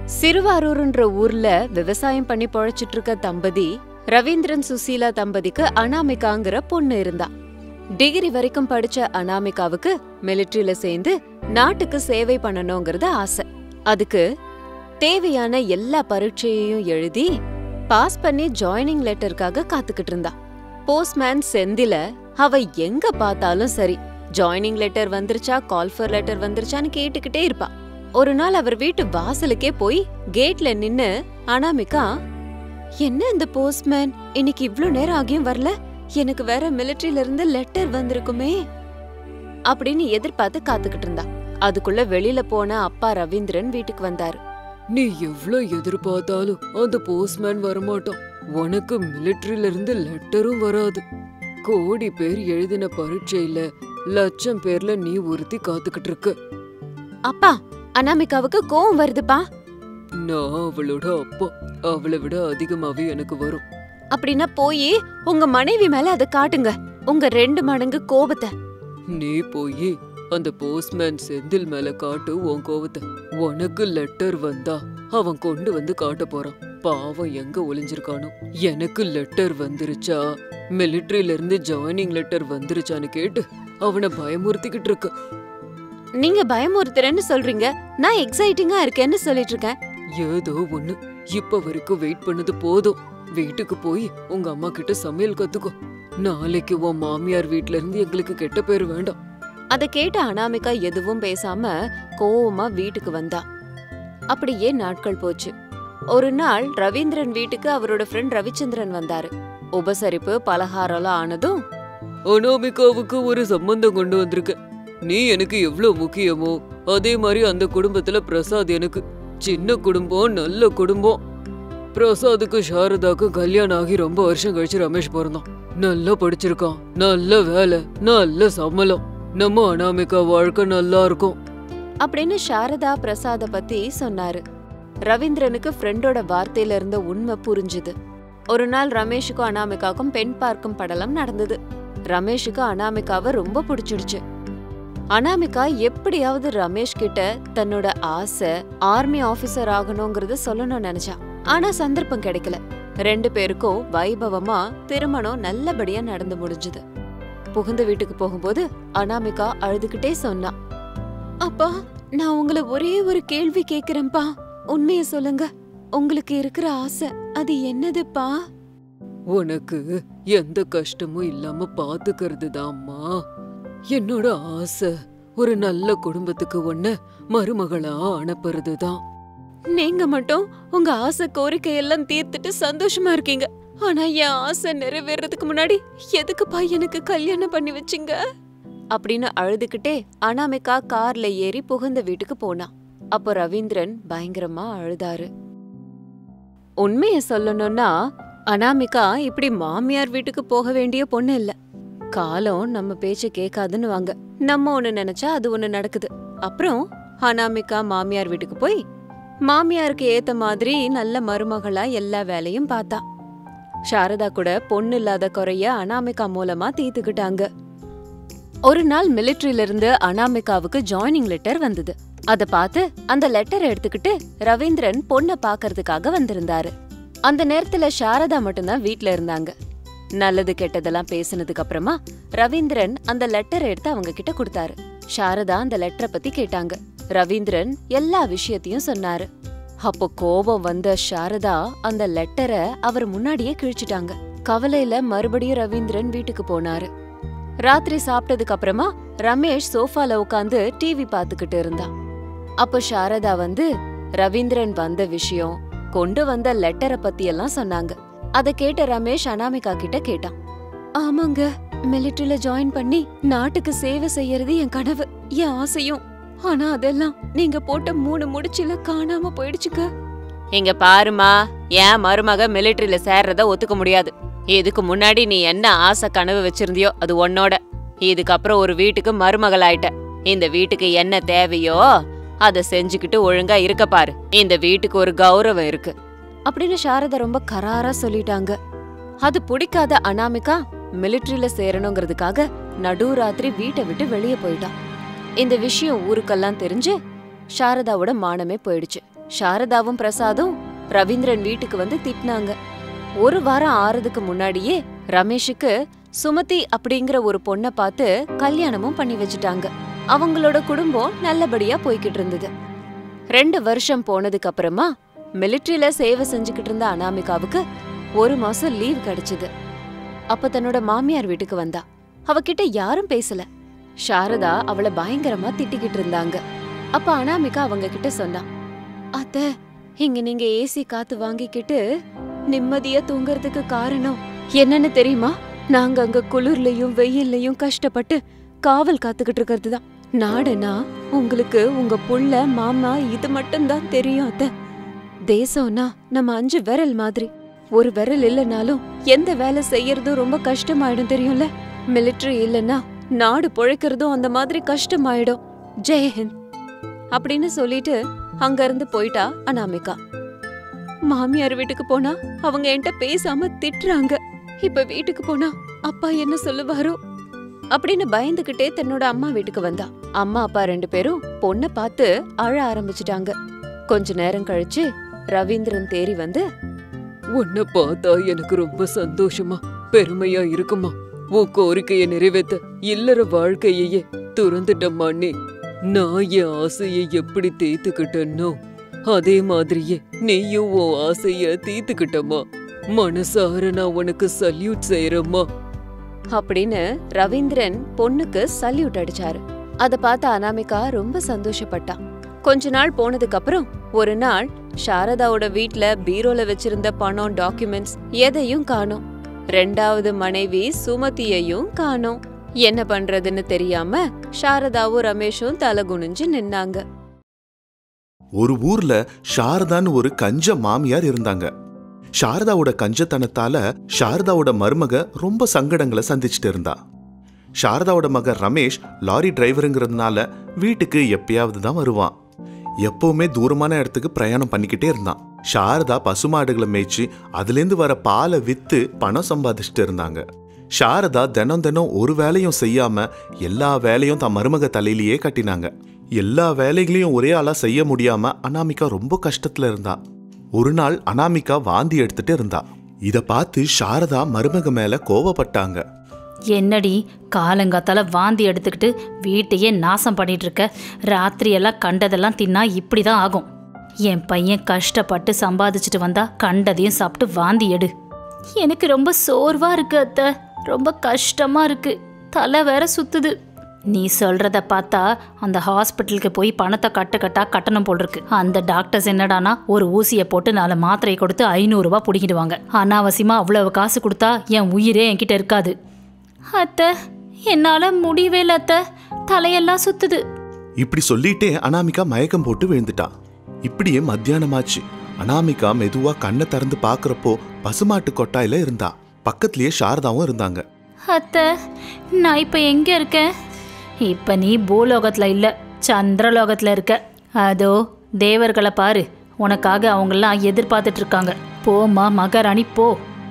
சிறுவாரூர்ன்ற ஊர்ல விவசாயம் பண்ணி பொழைச்சிட்டு இருக்க தம்பதி ரவீந்திரன் சுசீலா தம்பதிக்கு அனாமிகாங்கிற பொண்ணு இருந்தா டிகிரி வரைக்கும் படிச்ச அனாமிகாவுக்கு மிலிட்டரியில சேர்ந்து நாட்டுக்கு சேவை பண்ணணுங்கிறது ஆசை அதுக்கு தேவையான எல்லா பரீட்சையையும் எழுதி பாஸ் பண்ணி ஜாயினிங் லெட்டருக்காக காத்துக்கிட்டு இருந்தா போஸ்ட்மேன் செந்தில அவ எங்க பார்த்தாலும் சரி ஜாயினிங் லெட்டர் வந்துருச்சா கால்ஃபர் லெட்டர் வந்துருச்சான்னு கேட்டுக்கிட்டே இருப்பா ஒரு நாள் அவர் வீட்டு வாசலுக்கே போய் கேட்ல நின்னு அனாமிகா என்ன இந்த போஸ்ட்மேன் இன்னைக்கு இவ்ளோ நேரம் ஆகியும் வரல எனக்கு வேற மிலிட்டரியில இருந்து லெட்டர் வந்திருக்குமே அப்படின்னு எதிர்பார்த்து காத்துக்கிட்டு இருந்தா அதுக்குள்ள வெளியில போன அப்பா ரவீந்திரன் வீட்டுக்கு வந்தாரு நீ எவ்ளோ எதிர்பார்த்தாலும் அந்த போஸ்ட்மேன் வரமாட்டான் உனக்கு மிலிட்டரியில இருந்து லெட்டரும் வராது கோடி பேர் எழுதின பரீட்சையில லட்சம் பேர்ல நீ ஒருத்தி காத்துக்கிட்டு இருக்க அப்பா அனாமிகாவுக்கு கோவம் வருதுப்பா நான் அவளோட அப்பா அவளை விட அதிகமாவே எனக்கு வரும் அப்படின்னா போய் உங்க மனைவி மேல அதை காட்டுங்க உங்க ரெண்டு மடங்கு கோபத்தை நீ போய் அந்த போஸ்ட்மேன் செந்தில் மேல காட்டு உன் கோவத்தை உனக்கு லெட்டர் வந்தா அவன் கொண்டு வந்து காட்ட போறான் பாவம் எங்க ஒளிஞ்சிருக்கானோ எனக்கு லெட்டர் வந்துருச்சா மிலிட்டரியில இருந்து ஜாயினிங் லெட்டர் வந்துருச்சான்னு கேட்டு அவனை பயமுறுத்திக்கிட்டு இருக்க நீங்க பயமுறுத்துறேன்னு சொல்றீங்க நான் எக்ஸைட்டிங்கா இருக்கேன்னு சொல்லிட்டு இருக்கேன் ஏதோ ஒண்ணு இப்ப வரைக்கும் வெயிட் பண்ணது போதும் வீட்டுக்கு போய் உங்க அம்மா கிட்ட சமையல் கத்துக்கோ நாளைக்கு உன் மாமியார் வீட்ல இருந்து எங்களுக்கு கெட்ட பேர் வேண்டாம் அதை கேட்ட அனாமிகா எதுவும் பேசாம கோவமா வீட்டுக்கு வந்தா அப்படியே நாட்கள் போச்சு ஒரு நாள் ரவீந்திரன் வீட்டுக்கு அவரோட ஃப்ரெண்ட் ரவிச்சந்திரன் வந்தாரு உபசரிப்பு பலகாரம்லாம் ஆனதும் அனாமிகாவுக்கு ஒரு சம்பந்தம் கொண்டு வந்திருக்க நீ எனக்கு எவ்வளவு முக்கியமோ அதே மாதிரி அந்த குடும்பத்துல பிரசாத் எனக்கு சின்ன குடும்பம் நல்ல குடும்பம் பிரசாத்துக்கு சாரதாக்கு கல்யாணம் ஆகி ரொம்ப வருஷம் கழிச்சு ரமேஷ் பிறந்தான் நல்லா படிச்சிருக்கான் நல்ல வேலை நல்ல சம்பளம் நம்ம அனாமிகா வாழ்க்கை நல்லா இருக்கும் அப்படின்னு சாரதா பிரசாத பத்தி சொன்னாரு ரவீந்திரனுக்கு ஃப்ரெண்டோட வார்த்தையில இருந்த உண்மை புரிஞ்சுது ஒரு நாள் ரமேஷுக்கும் அனாமிகாவுக்கும் பெண் பார்க்கும் படலம் நடந்தது ரமேஷுக்கு அனாமிகாவை ரொம்ப பிடிச்சிடுச்சு அனாமிகா எப்படியாவது ரமேஷ் கிட்ட தன்னோட ஆசை ஆர்மி ஆபீசர் ஆகணுங்கிறத சொல்லணும்னு நினைச்சா ஆனா சந்தர்ப்பம் கிடைக்கல ரெண்டு பேருக்கும் வைபவமா திருமணம் நல்லபடியா நடந்து முடிஞ்சுது புகுந்த வீட்டுக்கு போகும்போது அனாமிகா அழுதுகிட்டே சொன்னா அப்பா நான் உங்களை ஒரே ஒரு கேள்வி கேக்குறேன்ப்பா உண்மைய சொல்லுங்க உங்களுக்கு இருக்கிற ஆசை அது என்னதுப்பா உனக்கு எந்த கஷ்டமும் இல்லாம பாத்துக்கிறது தாம்மா என்னோட ஆசை ஒரு நல்ல குடும்பத்துக்கு ஒன்ன மருமகளா அனுப்புறது தான் நீங்க மட்டும் உங்க ஆசை கோரிக்கை எல்லாம் தீர்த்துட்டு சந்தோஷமா இருக்கீங்க ஆனா என் ஆசை நிறைவேறதுக்கு முன்னாடி எதுக்குப்பா எனக்கு கல்யாணம் பண்ணி வச்சீங்க அப்படின்னு அழுதுகிட்டே அனாமிகா கார்ல ஏறி புகுந்த வீட்டுக்கு போனா அப்போ ரவீந்திரன் பயங்கரமா அழுதாரு உண்மைய சொல்லணும்னா அனாமிகா இப்படி மாமியார் வீட்டுக்கு போக வேண்டிய பொண்ணு இல்ல காலம் நம்ம பேச்ச கேட்காதுன்னு வாங்க நம்ம ஒண்ணு நினைச்சா அது ஒண்ணு நடக்குது அப்புறம் அனாமிகா மாமியார் வீட்டுக்கு போய் மாமியாருக்கு ஏத்த மாதிரி நல்ல மருமகளா எல்லா வேலையும் பார்த்தா சாரதா கூட பொண்ணு இல்லாத குறைய அனாமிகா மூலமா தீர்த்துக்கிட்டாங்க ஒரு நாள் மிலிட்டரியில இருந்து அனாமிகாவுக்கு ஜாயினிங் லெட்டர் வந்தது அத பார்த்து அந்த லெட்டர் எடுத்துக்கிட்டு ரவீந்திரன் பொண்ண பாக்கறதுக்காக வந்திருந்தாரு அந்த நேரத்துல சாரதா மட்டும்தான் வீட்ல இருந்தாங்க நல்லது கெட்டதெல்லாம் பேசினதுக்கு அப்புறமா ரவீந்திரன் அந்த லெட்டர் எடுத்து அவங்க கிட்ட கொடுத்தாரு சாரதா அந்த லெட்டரை பத்தி கேட்டாங்க ரவீந்திரன் எல்லா விஷயத்தையும் சொன்னாரு அப்போ கோபம் வந்த சாரதா அந்த லெட்டரை அவர் முன்னாடியே கிழிச்சிட்டாங்க கவலையில மறுபடியும் ரவீந்திரன் வீட்டுக்கு போனாரு ராத்திரி சாப்பிட்டதுக்கு அப்புறமா ரமேஷ் சோஃபால உட்காந்து டிவி பாத்துக்கிட்டு இருந்தான் அப்போ சாரதா வந்து ரவீந்திரன் வந்த விஷயம் கொண்டு வந்த லெட்டரை பத்தி எல்லாம் சொன்னாங்க அத கேட்ட ரமேஷ் அனாமிகா கிட்ட கேட்டான் ஆமாங்க மிலிட்டரியில ஜாயின் பண்ணி நாட்டுக்கு சேவை செய்யறது என் கனவு என் ஆசையும் ஆனா அதெல்லாம் நீங்க போட்ட மூணு முடிச்சுல காணாம போயிடுச்சுங்க இங்க பாருமா என் மருமக மிலிட்டரியில சேர்றத ஒத்துக்க முடியாது இதுக்கு முன்னாடி நீ என்ன ஆசை கனவு வச்சிருந்தியோ அது உன்னோட இதுக்கப்புறம் ஒரு வீட்டுக்கு மருமகள் ஆயிட்ட இந்த வீட்டுக்கு என்ன தேவையோ அத செஞ்சுக்கிட்டு ஒழுங்கா இருக்க பாரு இந்த வீட்டுக்கு ஒரு கௌரவம் இருக்கு அப்படின்னு சாரதா ரொம்ப கராரா சொல்லிட்டாங்க அது பிடிக்காத அனாமிகா மிலிட்டரியில சேரணுங்கிறதுக்காக நடுராத்திரி வீட்டை விட்டு வெளியே போயிட்டான் இந்த விஷயம் ஊருக்கெல்லாம் தெரிஞ்சு சாரதாவோட மானமே போயிடுச்சு சாரதாவும் பிரசாதும் ரவீந்திரன் வீட்டுக்கு வந்து திட்டினாங்க ஒரு வாரம் ஆறதுக்கு முன்னாடியே ரமேஷுக்கு சுமதி அப்படிங்கிற ஒரு பொண்ணை பார்த்து கல்யாணமும் பண்ணி வச்சுட்டாங்க அவங்களோட குடும்பம் நல்லபடியா போய்கிட்டு இருந்தது ரெண்டு வருஷம் போனதுக்கு அப்புறமா மிலிட்ரியில சேவை செஞ்சுக்கிட்டு இருந்த அனாமிகாவுக்கு ஒரு மாசம் லீவ் கிடைச்சது அப்ப தன்னோட மாமியார் வீட்டுக்கு வந்தா அவகிட்ட யாரும் பேசல சாரதா அவளை பயங்கரமா திட்டிக்கிட்டு இருந்தாங்க அப்ப அனாமிகா அவங்க கிட்ட சொன்னா அத்த இங்க நீங்க ஏசி காத்து வாங்கிக்கிட்டு நிம்மதியா தூங்குறதுக்கு காரணம் என்னன்னு தெரியுமா நாங்க அங்க குளிர்லயும் வெயில்லயும் கஷ்டப்பட்டு காவல் காத்துக்கிட்டு இருக்கிறது தான் நாடுனா உங்களுக்கு உங்க புள்ள மாமா இது மட்டும்தான் தெரியும் அத்த தேசம்னா நம்ம அஞ்சு விரல் மாதிரி ஒரு விரல் இல்லைனாலும் எந்த வேலை செய்யறதும் ரொம்ப கஷ்டமாயிடும் தெரியும்ல மிலிட்டரி இல்லைன்னா நாடு பொழைக்கிறதும் அந்த மாதிரி கஷ்டமாயிடும் ஜெயஹிந்த் அப்படின்னு சொல்லிட்டு அங்க இருந்து போயிட்டா அனாமிகா மாமியார் வீட்டுக்கு போனா அவங்க என்கிட்ட பேசாம திட்டுறாங்க இப்ப வீட்டுக்கு போனா அப்பா என்ன சொல்லுவாரோ அப்படின்னு பயந்துகிட்டே தன்னோட அம்மா வீட்டுக்கு வந்தா அம்மா அப்பா ரெண்டு பேரும் பொண்ண பார்த்து அழ ஆரம்பிச்சிட்டாங்க கொஞ்ச நேரம் கழிச்சு ரவீந்திரன் தேறி வந்து உன்னை பார்த்தா எனக்கு ரொம்ப சந்தோஷமா பெருமையா இருக்குமா உன் கோரிக்கையை நிறைவேத்த இல்லற வாழ்க்கையையே துறந்துட்டம்மா நீ நான் என் ஆசையை எப்படி தீர்த்துக்கிட்டனோ அதே மாதிரியே நீயும் உன் ஆசைய தீர்த்துக்கிட்டம்மா மனசார நான் உனக்கு சல்யூட் செய்யறம்மா அப்படின்னு ரவீந்திரன் பொண்ணுக்கு சல்யூட் அடிச்சாரு அத பார்த்த அனாமிகா ரொம்ப சந்தோஷப்பட்டா கொஞ்ச நாள் போனதுக்கு அப்புறம் ஒரு நாள் சாரதாவோட வீட்ல பீரோல வச்சிருந்த பணம் டாக்குமெண்ட்ஸ் எதையும் காணோம் ரெண்டாவது மனைவி சுமதியையும் காணோம் என்ன பண்றதுன்னு தெரியாம சாரதாவும் ரமேஷும் தலை குனிஞ்சு நின்னாங்க ஒரு ஊர்ல சாரதான்னு ஒரு கஞ்ச மாமியார் இருந்தாங்க சாரதாவோட கஞ்சத்தனத்தால சாரதாவோட மருமக ரொம்ப சங்கடங்களை சந்திச்சுட்டு இருந்தா சாரதாவோட மகன் ரமேஷ் லாரி டிரைவருங்கிறதுனால வீட்டுக்கு எப்பயாவது தான் வருவான் எப்பவுமே தூரமான இடத்துக்கு பிரயாணம் பண்ணிக்கிட்டே இருந்தான் சாரதா பசுமாடுகளை மேய்ச்சி அதுலேருந்து வர பாலை வித்து பணம் சம்பாதிச்சுட்டு இருந்தாங்க சாரதா தினம் தினம் ஒரு வேலையும் செய்யாம எல்லா வேலையும் தன் மருமக தலையிலேயே கட்டினாங்க எல்லா வேலைகளையும் ஒரே ஆளா செய்ய முடியாம அனாமிகா ரொம்ப கஷ்டத்துல இருந்தா ஒரு நாள் அனாமிகா வாந்தி எடுத்துட்டு இருந்தா இத பார்த்து சாரதா மருமக மேல கோவப்பட்டாங்க என்னடி காலங்காத்தால வாந்தி எடுத்துக்கிட்டு வீட்டையே நாசம் பண்ணிட்டு இருக்க ராத்திரி எல்லாம் கண்டதெல்லாம் தின்னா இப்படி தான் ஆகும் என் பையன் கஷ்டப்பட்டு சம்பாதிச்சுட்டு வந்தா கண்டதையும் சாப்பிட்டு வாந்தி எடு எனக்கு ரொம்ப சோர்வா இருக்கு அத்தை ரொம்ப கஷ்டமா இருக்கு தலை வேற சுத்துது நீ சொல்றத பார்த்தா அந்த ஹாஸ்பிட்டலுக்கு போய் பணத்தை கட்டு கட்டா கட்டணம் போல் இருக்கு அந்த டாக்டர்ஸ் என்னடானா ஒரு ஊசியை போட்டு நாலு மாத்திரையை கொடுத்து ஐநூறுரூவா பிடிக்கிடுவாங்க அனாவசியமா அவ்வளவு காசு கொடுத்தா என் உயிரே என்கிட்ட இருக்காது அத்தை என்னால முடியவே இல்லை அத்தை தலையெல்லாம் சுத்துது இப்படி சொல்லிட்டே அனாமிகா மயக்கம் போட்டு விழுந்துட்டா இப்படியே மத்தியானமாச்சு அனாமிகா மெதுவா கண்ணை திறந்து பார்க்கறப்போ பசுமாட்டு கொட்டாயில இருந்தா பக்கத்திலேயே சாரதாவும் இருந்தாங்க அத்தை நான் இப்போ எங்கே இருக்கேன் இப்போ நீ பூலோகத்தில் இல்லை சந்திரலோகத்தில் இருக்க அதோ தேவர்களை பாரு உனக்காக அவங்கெல்லாம் எதிர்பார்த்துட்டு இருக்காங்க போம்மா மகாராணி போ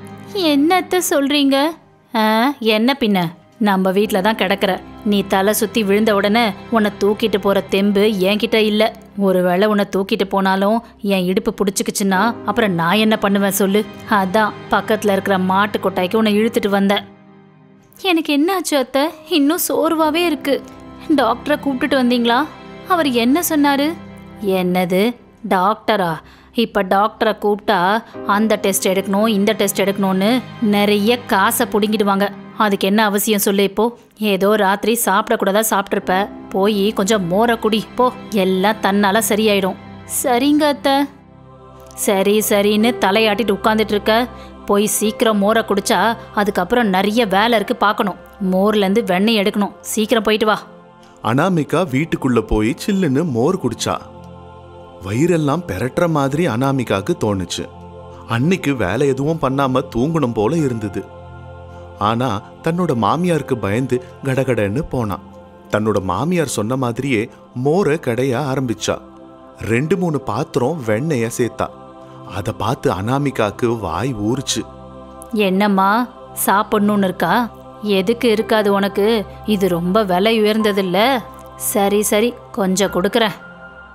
என்னத்த சொல்றீங்க ஆ என்ன பின்ன நம்ம வீட்டில் தான் கிடக்குற நீ தலை சுற்றி விழுந்த உடனே உன்னை தூக்கிட்டு போகிற தெம்பு என்கிட்ட இல்லை ஒருவேளை உன்னை தூக்கிட்டு போனாலும் என் இடுப்பு பிடிச்சிக்கிச்சுன்னா அப்புறம் நான் என்ன பண்ணுவேன் சொல்லு அதான் பக்கத்தில் இருக்கிற மாட்டு கொட்டாய்க்கு உன்னை இழுத்துட்டு வந்தேன் எனக்கு என்னாச்சு அத்தை இன்னும் சோர்வாவே இருக்கு டாக்டரை கூப்பிட்டுட்டு வந்தீங்களா அவர் என்ன சொன்னாரு என்னது டாக்டரா இப்போ டாக்டரை கூப்பிட்டா அந்த டெஸ்ட் எடுக்கணும் இந்த டெஸ்ட் எடுக்கணும்னு நிறைய காசை பிடுங்கிடுவாங்க அதுக்கு என்ன அவசியம் சொல்லு இப்போ ஏதோ ராத்திரி சாப்பிடக்கூடாதா சாப்பிட்ருப்ப போய் கொஞ்சம் மோரை குடி போ எல்லாம் தன்னால சரியாயிடும் சரிங்க அத்தை சரி சரின்னு தலையாட்டிட்டு உட்காந்துட்டு இருக்க போய் சீக்கிரம் மோரை குடிச்சா அதுக்கப்புறம் நிறைய வேலை இருக்கு பார்க்கணும் மோர்லேருந்து வெண்ணெய் எடுக்கணும் சீக்கிரம் போயிட்டு வா அனாமிகா வீட்டுக்குள்ள போய் சில்லுன்னு மோர் குடிச்சா வயிறெல்லாம் பெரட்டுற மாதிரி அனாமிகாக்கு தோணுச்சு அன்னைக்கு வேலை எதுவும் பண்ணாம தூங்கணும் போல இருந்தது ஆனா தன்னோட மாமியாருக்கு பயந்து கடகடன்னு போனான் தன்னோட மாமியார் சொன்ன மாதிரியே மோரை கடைய ஆரம்பிச்சா ரெண்டு மூணு பாத்திரம் வெண்ணெய சேர்த்தா அதை பார்த்து அனாமிகாக்கு வாய் ஊறுச்சு என்னம்மா சாப்பிடணும்னு இருக்கா எதுக்கு இருக்காது உனக்கு இது ரொம்ப விலை உயர்ந்ததில்ல சரி சரி கொஞ்சம் கொடுக்குறேன்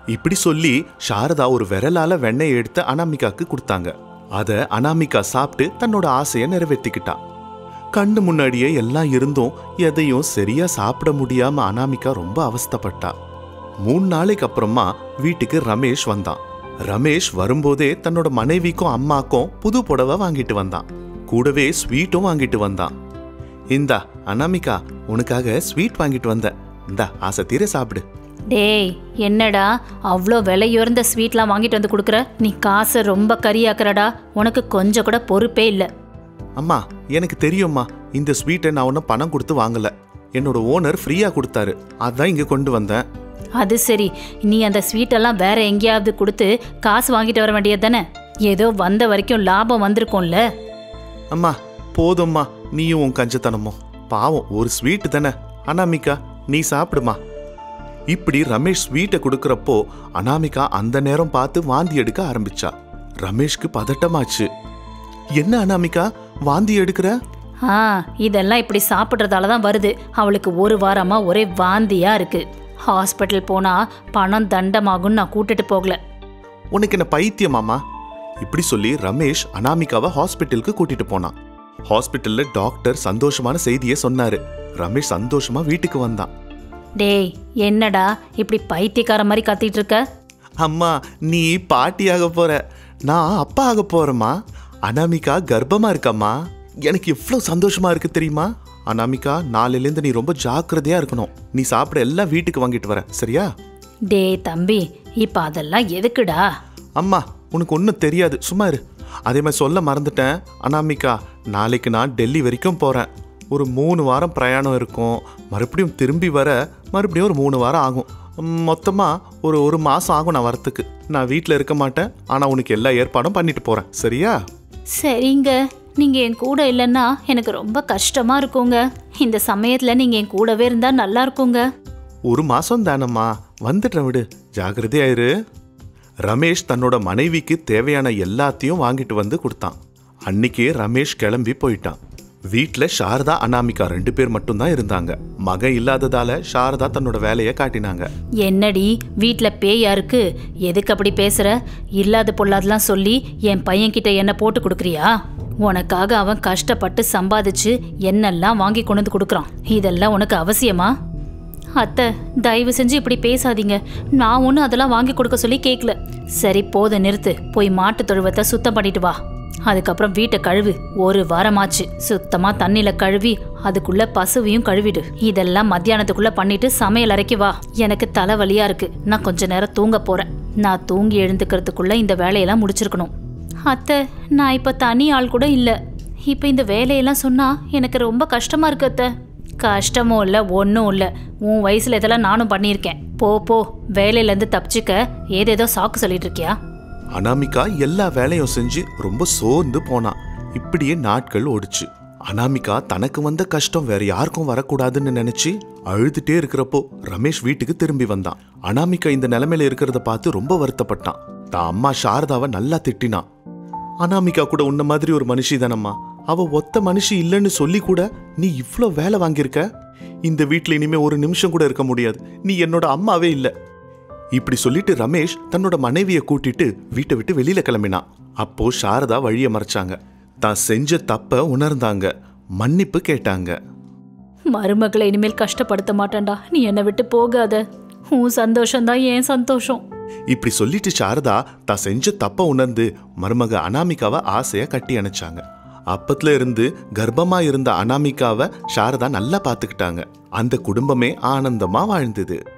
இப்படி சொல்லி சாரதா ஒரு விரலால வெண்ணெய் எடுத்து அனாமிகாக்கு கொடுத்தாங்க அத அனாமிகா சாப்பிட்டு தன்னோட ஆசையை நிறைவேற்றிக்கிட்டா கண்ணு முன்னாடியே எல்லாம் இருந்தும் எதையும் சரியா சாப்பிட முடியாம அனாமிகா ரொம்ப அவஸ்தைப்பட்டா மூணு நாளைக்கு அப்புறமா வீட்டுக்கு ரமேஷ் வந்தான் ரமேஷ் வரும்போதே தன்னோட மனைவிக்கும் அம்மாக்கும் புது புடவை வாங்கிட்டு வந்தான் கூடவே ஸ்வீட்டும் வாங்கிட்டு வந்தான் இந்தா அனாமிகா உனக்காக ஸ்வீட் வாங்கிட்டு வந்தேன் இந்தா ஆசை தீர சாப்பிடு டேய் என்னடா அவ்வளோ விலையுயர்ந்த ஸ்வீட்லாம் வாங்கிட்டு வந்து கொடுக்குற நீ காசை ரொம்ப கரியாக்குறடா உனக்கு கொஞ்சம் கூட பொறுப்பே இல்லை அம்மா எனக்கு தெரியும்மா இந்த ஸ்வீட்டை நான் ஒன்றும் பணம் கொடுத்து வாங்கல என்னோட ஓனர் ஃப்ரீயா கொடுத்தாரு அதான் இங்க கொண்டு வந்தேன் அது சரி நீ அந்த ஸ்வீட்டெல்லாம் வேற எங்கேயாவது கொடுத்து காசு வாங்கிட்டு வர வேண்டியது தானே ஏதோ வந்த வரைக்கும் லாபம் வந்திருக்கும்ல அம்மா போதும்மா நீயும் உன் கஞ்சத்தனமும் பாவம் ஒரு ஸ்வீட் தானே அனாமிகா நீ சாப்பிடுமா இப்படி ரமேஷ் ஸ்வீட்டை கொடுக்கறப்போ அனாமிகா அந்த நேரம் பார்த்து வாந்தி எடுக்க ஆரம்பிச்சா ரமேஷ்க்கு பதட்டமாச்சு என்ன அனாமிகா வாந்தி எடுக்கிற ஆ இதெல்லாம் இப்படி சாப்பிட்றதால தான் வருது அவளுக்கு ஒரு வாரமா ஒரே வாந்தியா இருக்கு ஹாஸ்பிட்டல் போனா பணம் தண்டமாகும்னு நான் கூட்டிட்டு போகல உனக்கு என்ன பைத்தியமாமா இப்படி சொல்லி ரமேஷ் அனாமிகாவை ஹாஸ்பிட்டலுக்கு கூட்டிட்டு போனான் ஹாஸ்பிட்டல்ல டாக்டர் சந்தோஷமான செய்தியை சொன்னாரு ரமேஷ் சந்தோஷமா வீட்டுக்கு வந்தான் டேய் என்னடா இப்படி பைத்தியக்கார மாதிரி கத்திட்டு இருக்க அம்மா நீ பாட்டியாக போற நான் அப்பா ஆக போறேம்மா அனாமிகா கர்ப்பமா இருக்கம்மா எனக்கு எவ்வளவு சந்தோஷமா இருக்கு தெரியுமா அனாமிகா நாளையிலேருந்து நீ ரொம்ப ஜாக்கிரதையா இருக்கணும் நீ சாப்பிட எல்லாம் வீட்டுக்கு வாங்கிட்டு வர சரியா டேய் தம்பி இப்ப அதெல்லாம் எதுக்குடா அம்மா உனக்கு ஒன்றும் தெரியாது சும்மா இரு அதே மாதிரி சொல்ல மறந்துட்டேன் அனாமிகா நாளைக்கு நான் டெல்லி வரைக்கும் போகிறேன் ஒரு மூணு வாரம் பிரயாணம் இருக்கும் மறுபடியும் திரும்பி வர மறுபடியும் ஒரு மூணு வாரம் ஆகும் மொத்தமாக ஒரு ஒரு மாதம் ஆகும் நான் வரத்துக்கு நான் வீட்டில் இருக்க மாட்டேன் ஆனால் உனக்கு எல்லா ஏற்பாடும் பண்ணிட்டு போகிறேன் சரியா சரிங்க நீங்க என் கூட இல்லைன்னா எனக்கு ரொம்ப கஷ்டமா இருக்குங்க இந்த சமயத்துல நீங்க என் கூடவே இருந்தா நல்லா இருக்குங்க ஒரு மாசம் தானம்மா வந்துடுறேன் விடு ஜாகிரதையாயிரு ரமேஷ் தன்னோட மனைவிக்கு தேவையான எல்லாத்தையும் வாங்கிட்டு வந்து கொடுத்தான் அன்னைக்கே ரமேஷ் கிளம்பி போயிட்டான் வீட்ல சாரதா அனாமிகா ரெண்டு பேர் மட்டும்தான் இருந்தாங்க மகன் இல்லாததால சாரதா தன்னோட வேலையை காட்டினாங்க என்னடி வீட்ல பேயா இருக்கு எதுக்கு அப்படி பேசுற இல்லாத பொல்லாதெல்லாம் சொல்லி என் பையன்கிட்ட என்ன போட்டு கொடுக்குறியா உனக்காக அவன் கஷ்டப்பட்டு சம்பாதிச்சு என்னெல்லாம் வாங்கி கொண்டு வந்து கொடுக்குறான் இதெல்லாம் உனக்கு அவசியமா அத்தை தயவு செஞ்சு இப்படி பேசாதீங்க நான் ஒன்றும் அதெல்லாம் வாங்கி கொடுக்க சொல்லி கேட்கல சரி போதும் நிறுத்து போய் மாட்டு தொழுவத்தை சுத்தம் பண்ணிட்டு வா அதுக்கப்புறம் வீட்டை கழுவு ஒரு வாரமாச்சு சுத்தமா தண்ணியில கழுவி அதுக்குள்ள பசுவையும் கழுவிடு இதெல்லாம் மத்தியானத்துக்குள்ள பண்ணிட்டு சமையல் அறைக்கு வா எனக்கு தலைவலியா இருக்கு நான் கொஞ்ச நேரம் தூங்க போறேன் நான் தூங்கி எழுந்துக்கிறதுக்குள்ள இந்த வேலையெல்லாம் முடிச்சிருக்கணும் அத்தை நான் இப்ப தனி ஆள் கூட இல்ல இப்ப இந்த வேலையெல்லாம் சொன்னா எனக்கு ரொம்ப கஷ்டமா இருக்கு அத்தை கஷ்டமும் இல்லை ஒன்றும் இல்லை உன் வயசுல இதெல்லாம் நானும் பண்ணியிருக்கேன் போ போ வேலையிலேருந்து தப்பிச்சுக்க ஏதேதோ சாக்கு சொல்லிட்டு இருக்கியா அனாமிகா எல்லா வேலையும் செஞ்சு ரொம்ப சோர்ந்து போனான் இப்படியே நாட்கள் ஓடுச்சு அனாமிகா தனக்கு வந்த கஷ்டம் வேற யாருக்கும் வரக்கூடாதுன்னு நினைச்சு அழுதுட்டே இருக்கிறப்போ ரமேஷ் வீட்டுக்கு திரும்பி வந்தான் அனாமிகா இந்த நிலைமையில இருக்கிறத பார்த்து ரொம்ப வருத்தப்பட்டான் தான் அம்மா சாரதாவை நல்லா திட்டினான் அனாமிகா கூட உன்ன மாதிரி ஒரு மனுஷி தானம்மா அவ ஒத்த மனுஷி இல்லைன்னு சொல்லி கூட நீ இவ்ளோ வேலை வாங்கியிருக்க இந்த வீட்ல இனிமே ஒரு நிமிஷம் கூட இருக்க முடியாது நீ என்னோட அம்மாவே இல்ல இப்படி சொல்லிட்டு ரமேஷ் தன்னோட மனைவிய கூட்டிட்டு வீட்டை விட்டு வெளியில கிளம்பினான் அப்போ சாரதா வழிய மறைச்சாங்க தான் செஞ்ச தப்ப உணர்ந்தாங்க மன்னிப்பு கேட்டாங்க மருமகளை இனிமேல் கஷ்டப்படுத்த மாட்டேன்டா நீ என்னை விட்டு போகாத உன் சந்தோஷம்தான் ஏன் சந்தோஷம் இப்படி சொல்லிட்டு சாரதா தான் செஞ்ச தப்ப உணர்ந்து மருமக அனாமிகாவை ஆசையா கட்டி அணைச்சாங்க அப்பத்துல இருந்து கர்ப்பமா இருந்த அனாமிகாவை சாரதா நல்லா பாத்துக்கிட்டாங்க அந்த குடும்பமே ஆனந்தமா வாழ்ந்தது